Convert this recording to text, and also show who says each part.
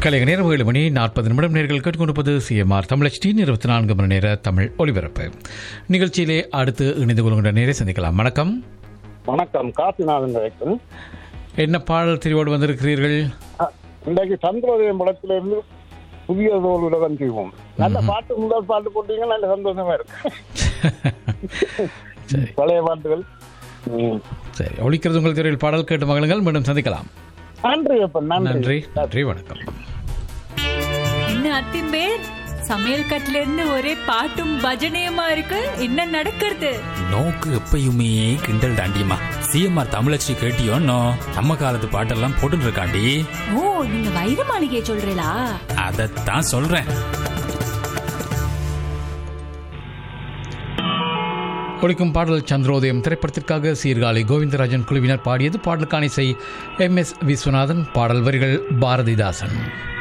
Speaker 1: கலைக நேரம் ஏழு மணி நாற்பது நிமிடம் நேர்கள் கேட்டுக்கொண்டிருப்பது சிஎம்ஆர் தமிழ் டி இருபத்தி நான்கு மணி நேர தமிழ் ஒலிபரப்பு நிகழ்ச்சியிலே அடுத்து இணைந்து கொள்கின்ற நேரை சந்திக்கலாம் வணக்கம்
Speaker 2: வணக்கம் காசிநாதன் director.
Speaker 1: என்ன பாடல் தெரிவோடு வந்திருக்கிறீர்கள்
Speaker 2: அ, இன்றைக்கு சந்திரோதயம் படத்துல இருந்து புதிய தோல் உலகம் செய்வோம் நல்ல பாட்டு முதல் பாட்டு போட்டீங்க நல்ல சந்தோஷமா இருக்கு
Speaker 1: சரி
Speaker 2: பழைய பாட்டுகள் ம்.
Speaker 1: சரி ஒழிக்கிறது உங்கள் துறையில் பாடல் கேட்டு மகளுங்கள் மீண்டும் சந்திக்கலாம்
Speaker 2: நன்றி அப்பன் நன்றி
Speaker 1: நன்றி நன்றி வணக்கம்
Speaker 3: என்ன அத்திம்பேர் சமையல் கட்டுல இருந்து ஒரே பாட்டும் பஜனையுமா இருக்கு என்ன நடக்கிறது
Speaker 4: நோக்கு எப்பயுமே கிண்டல் தாண்டியம்மா சிஎம்ஆர் தமிழச்சி கேட்டியோன்னோ நம்ம காலத்து பாட்டெல்லாம் போட்டுட்டு இருக்காண்டி
Speaker 3: ஓ நீங்க வைர மாளிகையை சொல்றீங்களா
Speaker 4: அதைத்தான் சொல்றேன்
Speaker 1: ஒழிக்கும் பாடல் சந்திரோதயம் திரைப்படத்திற்காக சீர்காழி கோவிந்தராஜன் குழுவினர் பாடியது பாடலுக்கான இசை எம் எஸ் விஸ்வநாதன் பாடல் வரிகள் பாரதிதாசன்